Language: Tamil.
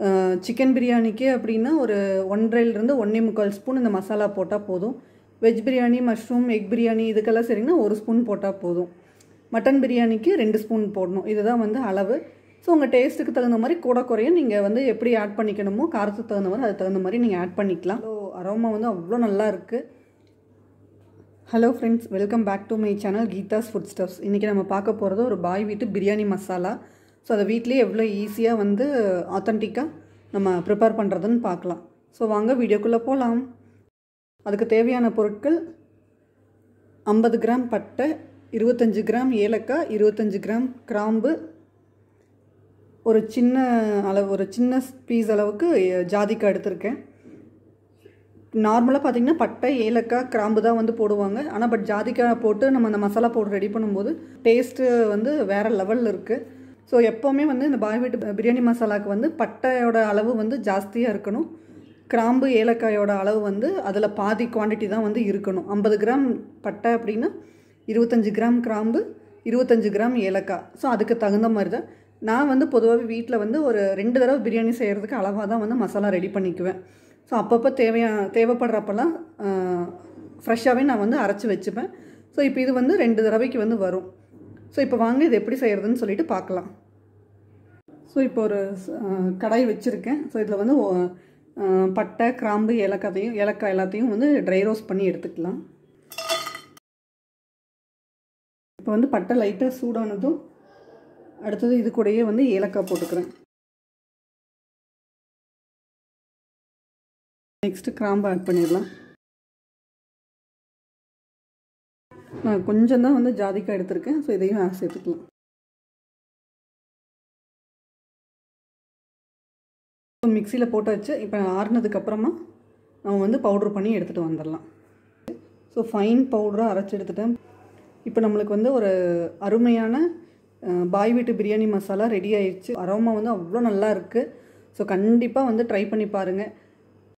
சிக்கன் பிரியாணிக்கு அப்படின்னா ஒரு ஒன்றரைலேருந்து ஒன்றே முக்கால் ஸ்பூன் இந்த மசாலா போட்டால் போதும் veg biryani mushroom egg biryani இதுக்கெல்லாம் சரிங்கன்னா ஒரு ஸ்பூன் போட்டால் போதும் மட்டன் பிரியாணிக்கு ரெண்டு ஸ்பூன் போடணும் இதுதான் வந்து அளவு ஸோ உங்கள் டேஸ்ட்டுக்கு தகுந்த மாதிரி கூட குறையும் நீங்கள் வந்து எப்படி ஆட் பண்ணிக்கணுமோ காரத்துக்கு தகுந்த மாதிரி அதுக்கு தகுந்த மாதிரி நீங்கள் ஆட் பண்ணிக்கலாம் ஸோ அரோமா வந்து அவ்வளோ நல்லா இருக்குது hello friends welcome back to my channel Geetha's food stuffs இன்றைக்கி நம்ம பார்க்க போகிறது ஒரு பாய் வீட்டு பிரியாணி மசாலா ஸோ அதை வீட்லேயே எவ்வளோ ஈஸியாக வந்து ஆத்தென்டிக்காக நம்ம ப்ரிப்பேர் பண்ணுறதுன்னு பார்க்கலாம் ஸோ வாங்க வீடியோக்குள்ளே போகலாம் அதுக்கு தேவையான பொருட்கள் ஐம்பது கிராம் பட்டை இருபத்தஞ்சி கிராம் ஏலக்காய் இருபத்தஞ்சி கிராம் கிராம்பு ஒரு சின்ன அளவு ஒரு சின்ன பீஸ் அளவுக்கு ஜாதிக்காய் எடுத்திருக்கேன் நார்மலாக பார்த்தீங்கன்னா பட்டை ஏலக்காய் கிராம்பு தான் வந்து போடுவாங்க ஆனால் பட் ஜாதிக்காய் போட்டு நம்ம அந்த மசாலா பவுடர் ரெடி பண்ணும்போது டேஸ்ட்டு வந்து வேறு லெவலில் இருக்குது ஸோ எப்போவுமே வந்து இந்த பாய் வீட்டு பிரியாணி மசாலாவுக்கு வந்து பட்டையோட அளவு வந்து ஜாஸ்தியாக இருக்கணும் கிராம்பு ஏலக்காயோட அளவு வந்து அதில் பாதி குவான்டிட்டி தான் வந்து இருக்கணும் ஐம்பது கிராம் பட்டை அப்படின்னா இருபத்தஞ்சி கிராம் கிராம்பு இருபத்தஞ்சி கிராம் ஏலக்காய் ஸோ அதுக்கு தகுந்த மாதிரி தான் நான் வந்து பொதுவாகவே வீட்டில் வந்து ஒரு ரெண்டு தடவை பிரியாணி செய்கிறதுக்கு அளவாக தான் வந்து மசாலா ரெடி பண்ணிக்குவேன் ஸோ அப்பப்போ தேவையான தேவைப்படுறப்பெல்லாம் ஃப்ரெஷ்ஷாகவே நான் வந்து அரைச்சி வச்சுப்பேன் ஸோ இப்போ இது வந்து ரெண்டு தடவைக்கு வந்து வரும் ஸோ இப்போ வாங்க இது எப்படி செய்கிறதுன்னு சொல்லிட்டு பார்க்கலாம் ஸோ இப்போ ஒரு கடாய் வச்சுருக்கேன் ஸோ இதில் வந்து பட்டை கிராம்பு ஏலக்காயத்தையும் ஏலக்காய் எல்லாத்தையும் வந்து ட்ரை ரோஸ்ட் பண்ணி எடுத்துக்கலாம் இப்போ வந்து பட்டை லைட்டாக சூடானதும் அடுத்தது இது கூடயே வந்து ஏலக்காய் போட்டுக்கிறேன் நெக்ஸ்ட்டு கிராம்பு ஆட் பண்ணிடலாம் நான் கொஞ்சம் தான் வந்து ஜாதிக்காய் எடுத்திருக்கேன் ஸோ இதையும் சேர்த்துக்கலாம் மிக்சியில் போட்டாச்சு இப்போ ஆறுனதுக்கப்புறமா நம்ம வந்து பவுட்ரு பண்ணி எடுத்துகிட்டு வந்துடலாம் ஸோ ஃபைன் பவுடராக அரைச்சி எடுத்துட்டேன் இப்போ நம்மளுக்கு வந்து ஒரு அருமையான பாய் வீட்டு பிரியாணி மசாலா ரெடி ஆயிடுச்சு அரோமா வந்து அவ்வளோ நல்லா இருக்குது ஸோ கண்டிப்பாக வந்து ட்ரை பண்ணி பாருங்கள்